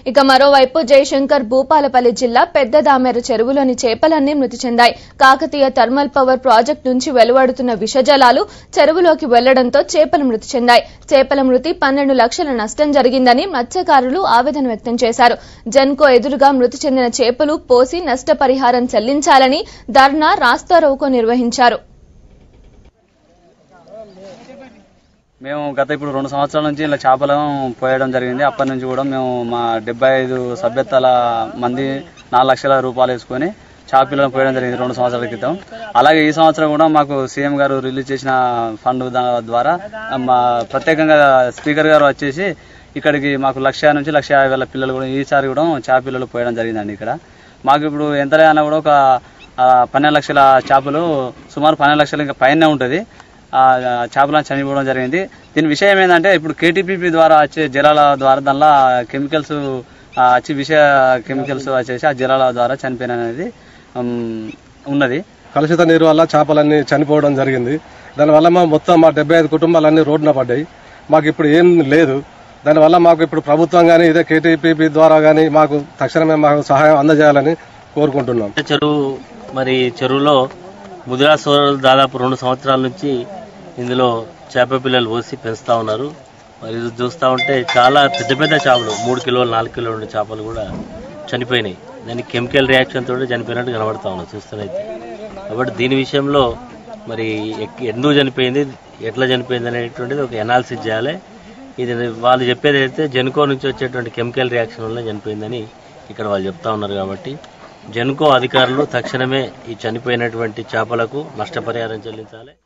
ఇక మరోవైపు జయశంకర్ భూపాలపల్లి జిల్లా పెద్ద దామెర చెరువులోని చేపలన్నీ మృతి చెందాయి కాకతీయ థర్మల్ పవర్ ప్రాజెక్టు నుంచి వెలువడుతున్న విషజలాలు చెరువులోకి వెళ్లడంతో చేపలు మృతి చెందాయి చేపల మృతి పన్నెండు లక్షల నష్టం జరిగిందని మత్స్యకారులు ఆవేదన వ్యక్తం చేశారు జన్కో ఎదురుగా మృతి చెందిన చేపలు పోసి నష్టపరిహారం చెల్లించాలని ధర్నా రాస్తారోకో నిర్వహించారు మేము గత ఇప్పుడు రెండు సంవత్సరాల నుంచి ఇలా చేపలను పోయడం జరిగింది అప్పటి నుంచి కూడా మేము మా డెబ్బై ఐదు సభ్యతల మంది నాలుగు లక్షల రూపాయలు వేసుకొని చేపలను పోయడం జరిగింది రెండు సంవత్సరాల క్రితం అలాగే ఈ సంవత్సరం కూడా మాకు సీఎం గారు రిలీజ్ చేసిన ఫండ్ దా- ద్వారా మా ప్రత్యేకంగా స్పీకర్ గారు వచ్చేసి ఇక్కడికి మాకు లక్ష నుంచి లక్ష యాభై వేల పిల్లలు కూడా ఈసారి కూడా చేప పిల్లలు పోయడం జరిగిందండి ఇక్కడ మాకు ఇప్పుడు ఎంత లేదన్నా కూడా ఒక ఆ, పన్నెండు లక్షల చేపలు సుమారు పన్నెండు లక్షలు ఇంకా పైన ఉంటుంది ఆ చేపలను చనిపోవడం జరిగింది దీని విషయం ఏంటంటే ఇప్పుడు కేటీపీపీ ద్వారా వచ్చే జలాల ద్వారా దానిలో కెమికల్స్ వచ్చి విష కెమికల్స్ వచ్చేసి ఆ జలాల ద్వారా చనిపోయిన అనేది ఉమ్, ఉన్నది కలుషిత నీరు వల్ల చేపలన్నీ చనిపోవడం జరిగింది దానివల్ల మా మొత్తం మా డెబ్బై ఐదు కుటుంబాలన్నీ రోడ్డున పడ్డాయి మాకు ఇప్పుడు ఏం లేదు దానివల్ల మాకు ఇప్పుడు ప్రభుత్వం కానీ ఇదే కేటీపీపీ ద్వారా కానీ మాకు తక్షణమే మాకు సహాయం అందజేయాలని కోరుకుంటున్నాం చెరువు మరి చెరువులో ముదిరా సోదరులు దాదాపు రెండు సంవత్సరాల నుంచి ఇందులో చేప పిల్లలు పోసి పెంచుతా ఉన్నారు మరి ఇది చూస్తూ ఉంటే చాలా పెద్ద పెద్ద చేపలు మూడు కిలోలు నాలుగు కిలోలు ఉండే చేపలు కూడా చనిపోయినాయి దానికి కెమికల్ రియాక్షన్ తోటి చనిపోయినట్టు కనబడతా ఉన్నాం చూస్తున్నైతే కాబట్టి దీని విషయంలో మరి ఎక్- ఎందుకు చనిపోయింది ఎట్లా చనిపోయింది అనేటువంటిది ఒక ఎనాలిసిస్ చేయాలి ఇది వాళ్ళు చెప్పేది అయితే జెన్కో నుంచి వచ్చేటువంటి కెమికల్ రియాక్షన్ వల్ల చనిపోయిందని ఇక్కడ వాళ్ళు చెప్తా ఉన్నారు కాబట్టి జెన్కో అధికారులు తక్షణమే ఈ చనిపోయినటువంటి చేపలకు నష్టపరిహారం చెల్లించాలి